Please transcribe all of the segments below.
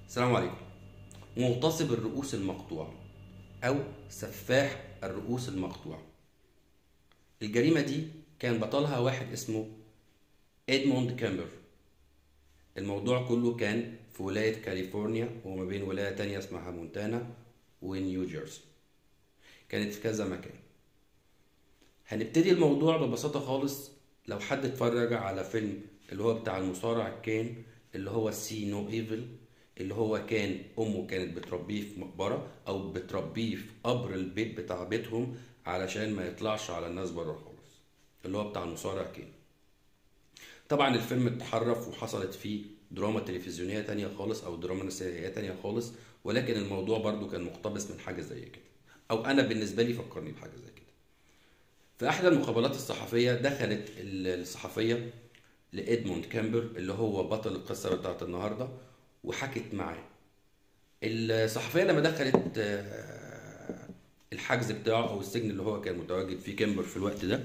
السلام عليكم مغتصب الرؤوس المقطوعة أو سفاح الرؤوس المقطوعة الجريمة دي كان بطلها واحد اسمه إدموند كامبر الموضوع كله كان في ولاية كاليفورنيا وما بين ولاية تانية اسمها مونتانا ونيو جيرسي كانت في كذا مكان هنبتدي الموضوع ببساطة خالص لو حد اتفرج على فيلم اللي هو بتاع المصارع كان اللي هو سي نو ايفل اللي هو كان امه كانت بتربيه في مقبرة او بتربيه في قبر البيت بتاع بيتهم علشان ما يطلعش على الناس بره خالص اللي هو بتاع المصارع كان طبعا الفيلم اتحرف وحصلت فيه دراما تلفزيونية تانية خالص او دراما نسائية تانية خالص ولكن الموضوع برضو كان مقتبس من حاجة زي كده او انا بالنسبة لي فكرني بحاجة زي كده في احدى المقابلات الصحفية دخلت الصحفية لإدموند كامبر اللي هو بطل القصة بتاعت النهاردة وحكت معاه الصحفية لما دخلت آه، الحجز بتاعه أو السجن اللي هو كان متواجد فيه كامبر في الوقت ده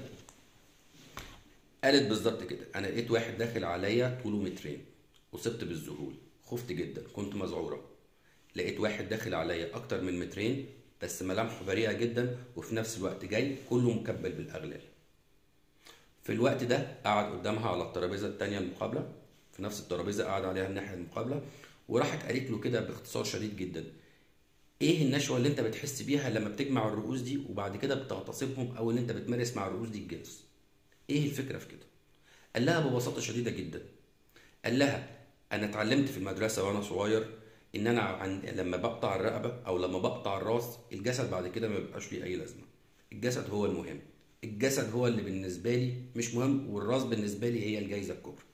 قالت بالظبط كده أنا لقيت واحد داخل عليا طوله مترين أصبت بالذهول خفت جدا كنت مذعورة لقيت واحد داخل عليا أكتر من مترين بس ملامحه بريئة جدا وفي نفس الوقت جاي كله مكبل بالأغلال في الوقت ده قعد قدامها على الترابيزه التانية المقابله في نفس الترابيزه قعد عليها الناحيه المقابله وراحت قالت له كده باختصار شديد جدا ايه النشوه اللي انت بتحس بيها لما بتجمع الرؤوس دي وبعد كده بتغتصبهم او اللي انت بتمارس مع الرؤوس دي الجنس ايه الفكره في كده قال لها ببساطه شديده جدا قال لها انا اتعلمت في المدرسه وانا صغير ان انا عن... لما بقطع الرقبه او لما بقطع الراس الجسد بعد كده ما بيبقاش ليه اي لازمه الجسد هو المهم الجسد هو اللي بالنسبة لي مش مهم والراس بالنسبة لي هي الجايزة الكبرى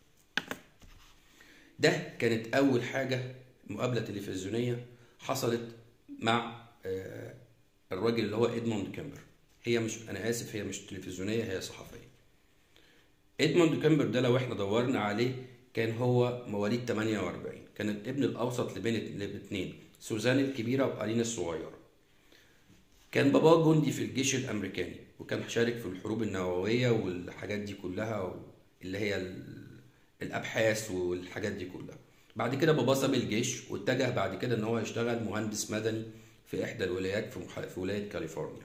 ده كانت أول حاجة مقابلة تلفزيونية حصلت مع آه، الراجل اللي هو إدموند كامبر هي مش أنا آسف هي مش تلفزيونية هي صحفية إدموند كامبر ده لو إحنا دورنا عليه كان هو مواليد 48 كان الابن الأوسط لبين الاثنين سوزان الكبيرة وألين الصغيرة كان باباه جندي في الجيش الامريكاني وكان شارك في الحروب النوويه والحاجات دي كلها اللي هي ال- الابحاث والحاجات دي كلها بعد كده باباه ساب الجيش واتجه بعد كده ان هو يشتغل مهندس مدني في احدى الولايات في, مح... في ولايه كاليفورنيا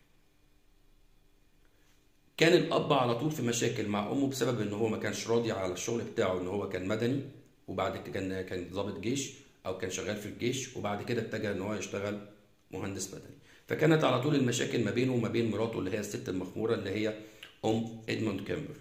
كان الاب على طول في مشاكل مع امه بسبب ان هو ما كانش راضي على الشغل بتاعه ان هو كان مدني وبعد كده كان كان ضابط جيش او كان شغال في الجيش وبعد كده اتجه ان هو يشتغل مهندس مدني فكانت على طول المشاكل ما بينه وما بين مراته اللي هي الست المخموره اللي هي ام ادموند كامبر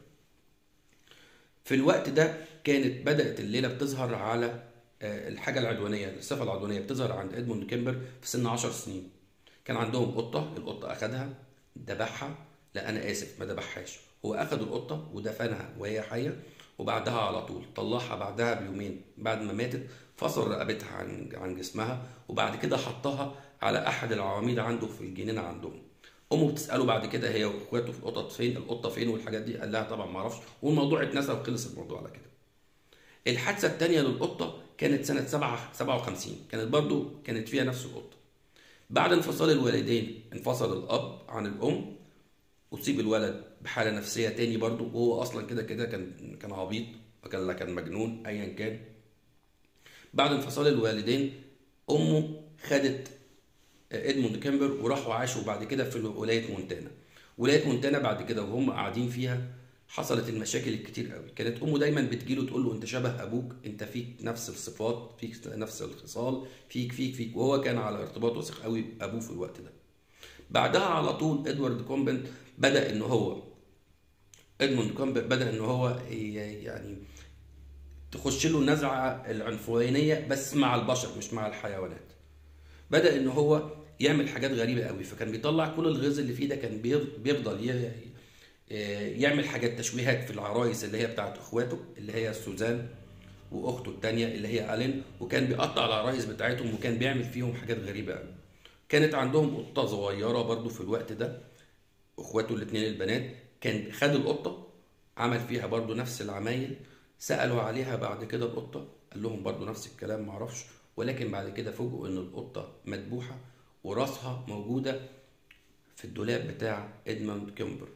في الوقت ده كانت بدات الليله بتظهر على آه، الحاجه العدوانيه الصفه العدوانيه بتظهر عند ادموند كامبر في سن 10 سنين كان عندهم قطه القطه اخدها ذبحها لا انا اسف ما ذبحهاش هو اخد القطه ودفنها وهي حيه وبعدها على طول طلعها بعدها بيومين بعد ما ماتت فصل رقبتها عن عن جسمها وبعد كده حطها على احد العواميد عنده في الجنينه عندهم امه بتساله بعد كده هي واخواته في القطط فين القطه فين والحاجات دي قال لها طبعا ما اعرفش والموضوع اتنسى وخلص الموضوع على كده الحادثه الثانيه للقطه كانت سنه 7 57 كانت برضو كانت فيها نفس القطه بعد انفصال الوالدين انفصل الاب عن الام اصيب الولد بحاله نفسيه تاني برضو وهو اصلا كده كده كان كان عبيط وكان لا كان مجنون ايا كان بعد انفصال الوالدين امه خدت ادموند كامبر وراحوا عاشوا بعد كده في ولايه مونتانا ولايه مونتانا بعد كده وهم قاعدين فيها حصلت المشاكل الكتير قوي كانت امه دايما بتجيله تقول له انت شبه ابوك انت فيك نفس الصفات فيك نفس الخصال فيك فيك فيك وهو كان على ارتباط وثيق قوي بابوه في الوقت ده بعدها على طول ادوارد كومبن بدا ان هو ادموند كومبن بدا ان هو ي- يعني تخش له النزعه العنفوانيه بس مع البشر مش مع الحيوانات بدا ان هو يعمل حاجات غريبه قوي فكان بيطلع كل الغيظ اللي فيه ده كان بيف- بيفضل ي- يعمل حاجات تشويهات في العرايس اللي هي بتاعت اخواته اللي هي سوزان واخته التانية اللي هي الين وكان بيقطع العرايس بتاعتهم وكان بيعمل فيهم حاجات غريبه قوي كانت عندهم قطه صغيره برضو في الوقت ده اخواته الاثنين البنات كان خد القطه عمل فيها برضو نفس العمايل سالوا عليها بعد كده القطه قال لهم برضو نفس الكلام معرفش ولكن بعد كده فوجئوا ان القطه مذبوحه وراسها موجوده في الدولاب بتاع ادموند كيمبر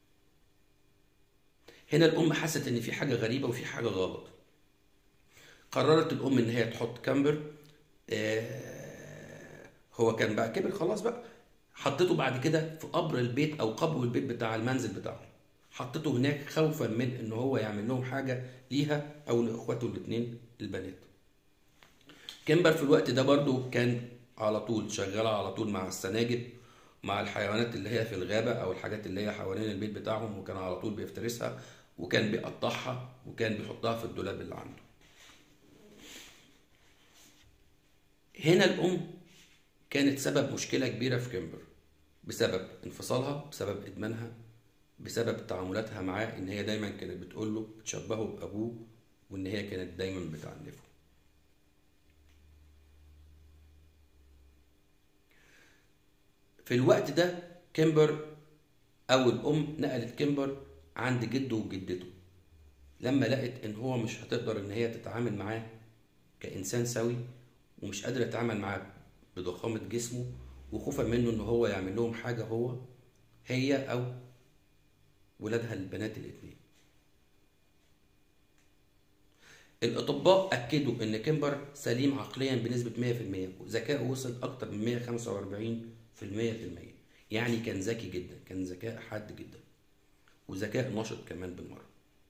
هنا الام حست ان في حاجه غريبه وفي حاجه غلط قررت الام ان هي تحط كامبر آه، هو كان بقى كبر خلاص بقى حطيته بعد كده في قبر البيت او قبو البيت بتاع المنزل بتاعهم حطيته هناك خوفا من ان هو يعمل لهم حاجه ليها او لاخواته الاثنين البنات كيمبر في الوقت ده برضو كان على طول شغال على طول مع السناجب مع الحيوانات اللي هي في الغابة أو الحاجات اللي هي حوالين البيت بتاعهم وكان على طول بيفترسها وكان بيقطعها وكان بيحطها في الدولاب اللي عنده هنا الأم كانت سبب مشكلة كبيرة في كيمبر بسبب انفصالها بسبب إدمانها بسبب تعاملاتها معاه إن هي دايما كانت بتقول له بتشبهه بأبوه وإن هي كانت دايما بتعنفه في الوقت ده كيمبر أو الأم نقلت كيمبر عند جده وجدته لما لقت إن هو مش هتقدر إن هي تتعامل معاه كإنسان سوي ومش قادرة تتعامل معاه بضخامة جسمه وخوفا منه إن هو يعمل لهم حاجة هو هي أو ولادها البنات الاتنين الأطباء أكدوا إن كيمبر سليم عقليا بنسبة 100% وذكائه وصل أكتر من 145 في المية في المية يعني كان ذكي جدا كان ذكاء حاد جدا وذكاء نشط كمان بالمرة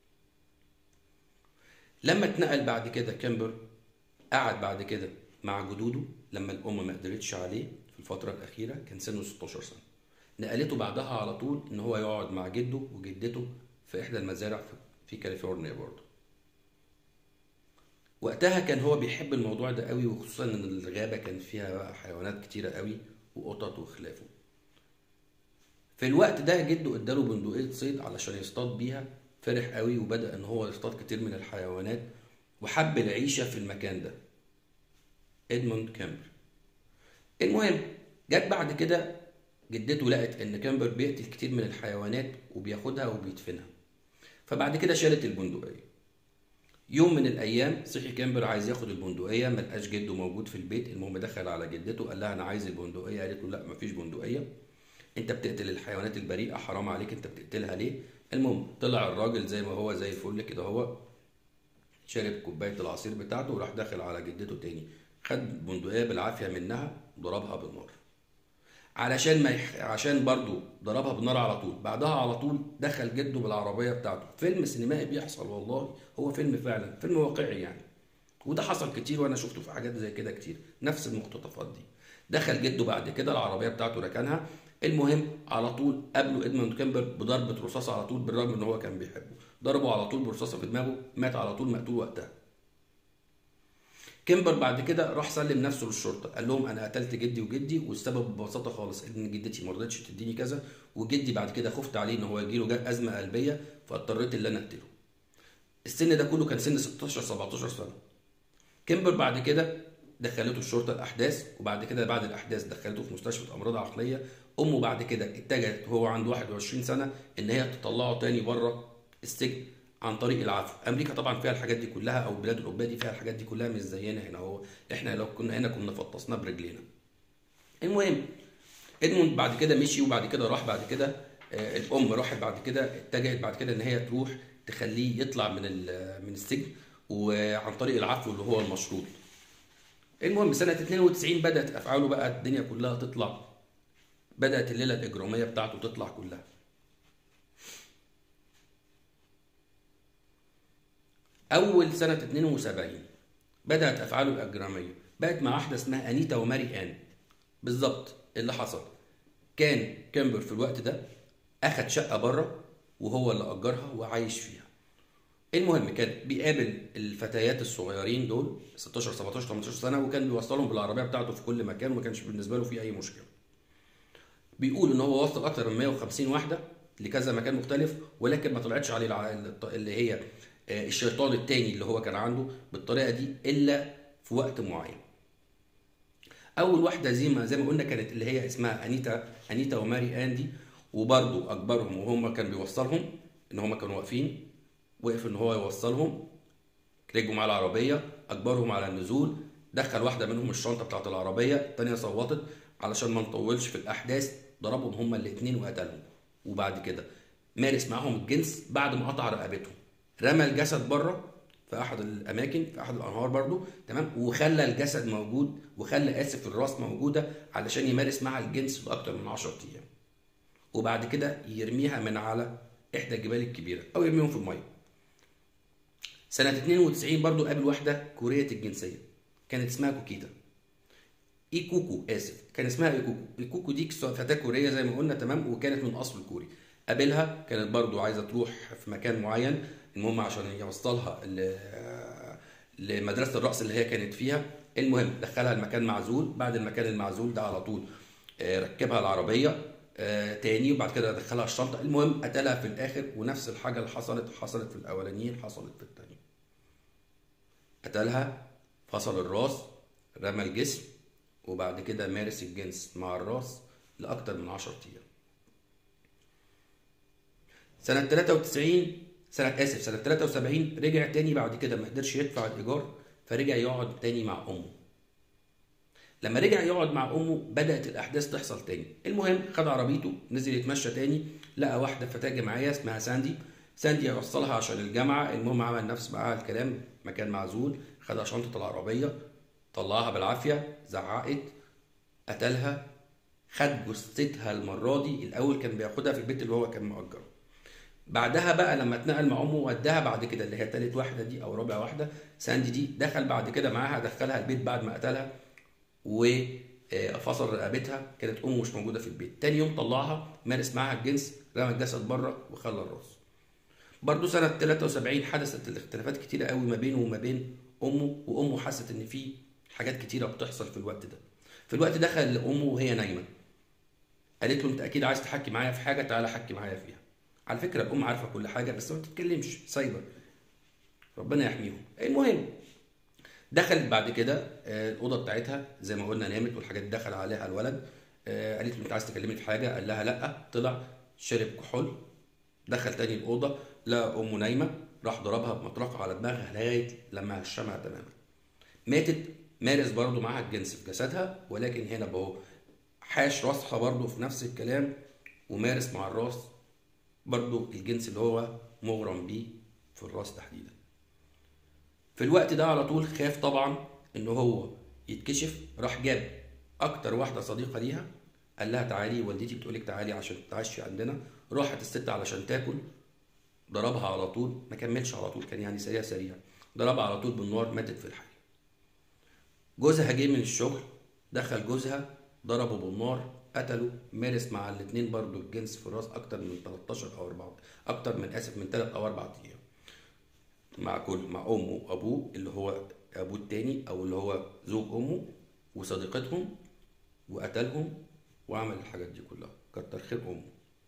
لما اتنقل بعد كده كامبر قعد بعد كده مع جدوده لما الأم ما قدرتش عليه في الفترة الأخيرة كان سنه 16 سنة نقلته بعدها على طول إن هو يقعد مع جده وجدته في إحدى المزارع في- في كاليفورنيا برضه وقتها كان هو بيحب الموضوع ده قوي وخصوصا ان الغابه كان فيها بقى حيوانات كتيره قوي وقطط وخلافه في الوقت ده جده اداله بندقية صيد علشان يصطاد بيها فرح قوي وبدأ ان هو يصطاد كتير من الحيوانات وحب العيشة في المكان ده ادموند كامبر المهم جت بعد كده جدته لقت ان كامبر بيقتل كتير من الحيوانات وبياخدها وبيدفنها فبعد كده شالت البندقية يوم من الايام صحي كامبر عايز ياخد البندقيه ما لقاش جده موجود في البيت المهم دخل على جدته قال لها انا عايز البندقيه قالت له لا مفيش بندقيه انت بتقتل الحيوانات البريئه حرام عليك انت بتقتلها ليه المهم طلع الراجل زي ما هو زي الفل كده هو شرب كوبايه العصير بتاعته وراح داخل على جدته تاني خد بندقيه بالعافيه منها ضربها بالنار علشان ما يح... عشان برضه ضربها بالنار على طول بعدها على طول دخل جده بالعربيه بتاعته فيلم سينمائي بيحصل والله هو فيلم فعلا فيلم واقعي يعني وده حصل كتير وانا شفته في حاجات زي كده كتير نفس المقتطفات دي دخل جده بعد كده العربيه بتاعته ركنها المهم على طول قابله ادموند كامبر بضربه رصاصه على طول بالرغم ان هو كان بيحبه ضربه على طول برصاصه في دماغه مات على طول مقتول وقتها كيمبر بعد كده راح سلم نفسه للشرطه قال لهم انا قتلت جدي وجدي والسبب ببساطه خالص ان جدتي ما رضتش تديني كذا وجدي بعد كده خفت عليه ان هو يجيله جا- ازمه قلبيه فاضطريت ان انا اقتله السن ده كله كان سن 16 17 سنه كيمبر بعد كده دخلته الشرطه الاحداث وبعد كده بعد الاحداث دخلته في مستشفى امراض عقليه امه بعد كده اتجهت وهو عنده 21 سنه ان هي تطلعه تاني بره السجن عن طريق العفو امريكا طبعا فيها الحاجات دي كلها او البلاد الاوروبيه دي فيها الحاجات دي كلها مش زينا هنا هو احنا لو كنا هنا كنا فطسناه برجلينا المهم ادموند بعد كده مشي وبعد كده راح بعد كده آه، الام راحت بعد كده اتجهت بعد كده ان هي تروح تخليه يطلع من ال- من السجن وعن طريق العفو اللي هو المشروط المهم سنة 92 بدأت أفعاله بقى الدنيا كلها تطلع بدأت الليلة الإجرامية بتاعته تطلع كلها أول سنة 72 بدأت أفعاله الإجرامية بقت مع واحدة اسمها أنيتا وماري آن بالظبط اللي حصل كان كامبر في الوقت ده أخد شقة بره وهو اللي أجرها وعايش فيها المهم كان بيقابل الفتيات الصغيرين دول 16 17 18 سنه وكان بيوصلهم بالعربيه بتاعته في كل مكان وما كانش بالنسبه له في اي مشكله. بيقول ان هو وصل اكتر من 150 واحده لكذا مكان مختلف ولكن ما طلعتش عليه الع- اللي هي آه، الشيطان التاني اللي هو كان عنده بالطريقه دي الا في وقت معين. اول واحده زي ما زي ما قلنا كانت اللي هي اسمها انيتا انيتا وماري اندي وبرضه اكبرهم وهم كان بيوصلهم ان هم كانوا واقفين وقف ان هو يوصلهم رجعوا مع العربيه اجبرهم على النزول دخل واحده منهم الشنطه بتاعت العربيه التانيه صوتت علشان ما نطولش في الاحداث ضربهم هما الاثنين وقتلهم وبعد كده مارس معاهم الجنس بعد ما قطع رقبتهم رمى الجسد بره في احد الاماكن في احد الانهار برضو تمام وخلى الجسد موجود وخلى اسف الراس موجوده علشان يمارس معها الجنس لاكثر من 10 ايام وبعد كده يرميها من على احدى الجبال الكبيره او يرميهم في الميه سنه 92 برضو قابل واحده كوريه الجنسيه كانت اسمها كوكيتا ايكوكو اسف كان اسمها ايكوكو ايكوكو دي فتاه كوريه زي ما قلنا تمام وكانت من اصل كوري قابلها كانت برضو عايزه تروح في مكان معين المهم عشان يوصلها لمدرسه الرقص اللي هي كانت فيها المهم دخلها المكان معزول بعد المكان المعزول ده على طول ركبها العربيه تاني وبعد كده دخلها الشنطه المهم قتلها في الاخر ونفس الحاجه اللي حصلت حصلت في الاولانيين حصلت في الثانيه قتلها فصل الراس رمى الجسم وبعد كده مارس الجنس مع الراس لاكتر من 10 ايام سنة 93 سنة آسف سنة 73 رجع تاني بعد كده ما قدرش يدفع الإيجار فرجع يقعد تاني مع أمه. لما رجع يقعد مع أمه بدأت الأحداث تحصل تاني. المهم خد عربيته نزل يتمشى تاني لقى واحدة فتاة جامعية اسمها ساندي. ساندي يوصلها عشان الجامعة المهم عمل نفس معاها الكلام مكان معزول خدها شنطة العربية طلعها بالعافية زعقت قتلها خد جثتها المرة دي الأول كان بياخدها في البيت اللي هو كان مأجره. بعدها بقى لما اتنقل مع امه وداها بعد كده اللي هي تالت واحده دي او رابع واحده ساندي دي دخل بعد كده معاها دخلها البيت بعد ما قتلها وفصل رقبتها كانت امه مش موجوده في البيت تاني يوم طلعها مارس معاها الجنس رمى الجسد بره وخلى الراس برضه سنة 73 حدثت الاختلافات كتيرة قوي ما بينه وما بين أمه وأمه حست إن في حاجات كتيرة بتحصل في الوقت ده. في الوقت دخل لأمه وهي نايمة. قالت له أنت أكيد عايز تحكي معايا في حاجة تعالى حكي معايا فيها. على فكره الام عارفه كل حاجه بس ما بتتكلمش سايبر ربنا يحميهم المهم دخلت بعد كده الاوضه بتاعتها زي ما قلنا نامت والحاجات دخل عليها الولد قالت له انت عايز تكلمني في حاجه قال لها لا طلع شرب كحول دخل تاني الاوضه لقى امه نايمه راح ضربها بمطرقه على دماغها لغايه لما هشمها تماما ماتت مارس برضه معاها الجنس في جسدها ولكن هنا بهو حاش راسها برضه في نفس الكلام ومارس مع الراس برضو الجنس اللي هو مغرم بيه في الراس تحديدا في الوقت ده على طول خاف طبعا ان هو يتكشف راح جاب اكتر واحده صديقه ليها قال لها تعالي والدتي بتقولك تعالي عشان تعشي عندنا راحت الست علشان تاكل ضربها على طول ما كملش على طول كان يعني سريع سريع ضربها على طول بالنار ماتت في الحال جوزها جه من الشغل دخل جوزها ضربه بالنار قتلوا مارس مع الاثنين برضو الجنس في الراس اكتر من 13 او 4 اكتر من اسف من 3 او 4 ايام مع كل مع امه وابوه اللي هو ابوه التاني او اللي هو زوج امه وصديقتهم وقتلهم وعمل الحاجات دي كلها كتر خير امه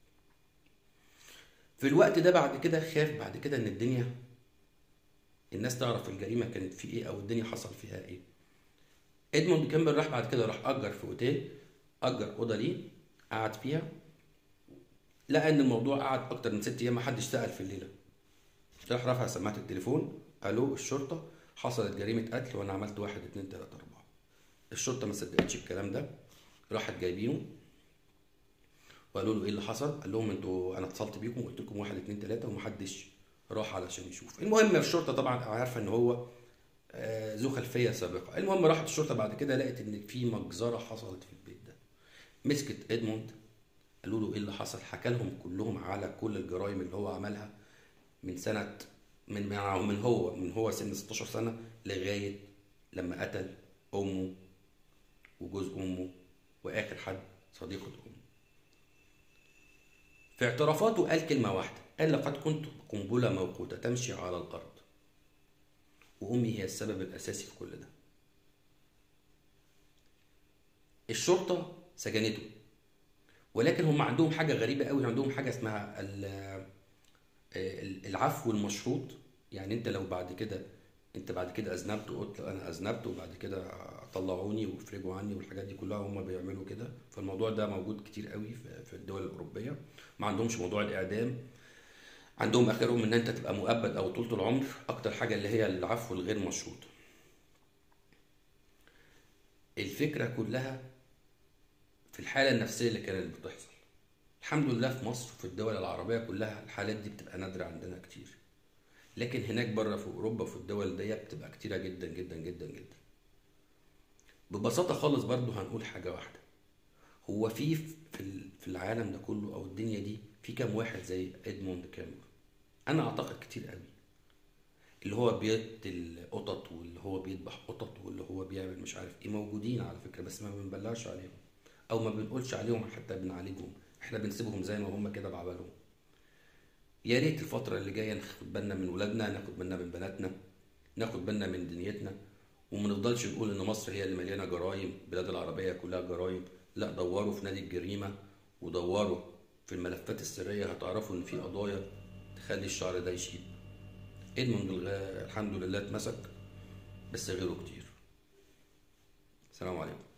في الوقت ده بعد كده خاف بعد كده ان الدنيا الناس تعرف الجريمه كانت في ايه او الدنيا حصل فيها ايه ادموند كامبر راح بعد كده راح اجر في اوتيل اجر اوضه ليه قعد فيها لقى ان الموضوع قعد اكتر من ست ايام محدش سال في الليله راح رفع سماعه التليفون الو الشرطه حصلت جريمه قتل وانا عملت واحد اتنين تلاته اربعه الشرطه ما صدقتش الكلام ده راحت جايبينه وقالوا له ايه اللي حصل قال لهم انتوا انا اتصلت بيكم وقلت لكم واحد اتنين تلاته ومحدش راح علشان يشوف المهم الشرطه طبعا عارفه ان هو ذو خلفيه سابقه المهم راحت الشرطه بعد كده لقت ان في مجزره حصلت في البيت ده مسكت ادموند قالوا له ايه اللي حصل حكى لهم كلهم على كل الجرائم اللي هو عملها من سنه من من هو من هو سن 16 سنه لغايه لما قتل امه وجوز امه واخر حد صديقه امه في اعترافاته قال كلمه واحده قال لقد كنت قنبله موقوته تمشي على الارض وامي هي السبب الاساسي في كل ده الشرطه سجنته ولكن هم عندهم حاجه غريبه قوي عندهم حاجه اسمها العفو المشروط يعني انت لو بعد كده انت بعد كده اذنبت وقلت انا اذنبت وبعد كده طلعوني وافرجوا عني والحاجات دي كلها هم بيعملوا كده فالموضوع ده موجود كتير قوي في الدول الاوروبيه ما عندهمش موضوع الاعدام عندهم اخرهم ان انت تبقى مؤبد او طول العمر اكتر حاجه اللي هي العفو الغير مشروط الفكره كلها في الحاله النفسيه اللي كانت بتحصل الحمد لله في مصر وفي الدول العربيه كلها الحالات دي بتبقى نادره عندنا كتير لكن هناك بره في اوروبا في الدول دي بتبقى كتيره جدا جدا جدا جدا ببساطه خالص برضو هنقول حاجه واحده هو في في ال- في العالم ده كله او الدنيا دي في كام واحد زي ادموند كاميرون انا اعتقد كتير قوي اللي هو بيقتل قطط واللي هو بيذبح قطط واللي هو بيعمل مش عارف ايه موجودين على فكره بس ما بنبلعش عليهم او ما بنقولش عليهم حتى بنعالجهم احنا بنسيبهم زي ما هم كده بعبالهم يا ريت الفترة اللي جاية ناخد بالنا من ولادنا ناخد بالنا من بناتنا ناخد بالنا من دنيتنا وما نفضلش نقول ان مصر هي اللي مليانة جرايم البلاد العربية كلها جرايم لا دوروا في نادي الجريمة ودوروا في الملفات السرية هتعرفوا ان في قضايا تخلي الشعر ده يشيب ادموند الغ- الحمد لله اتمسك بس غيره كتير السلام عليكم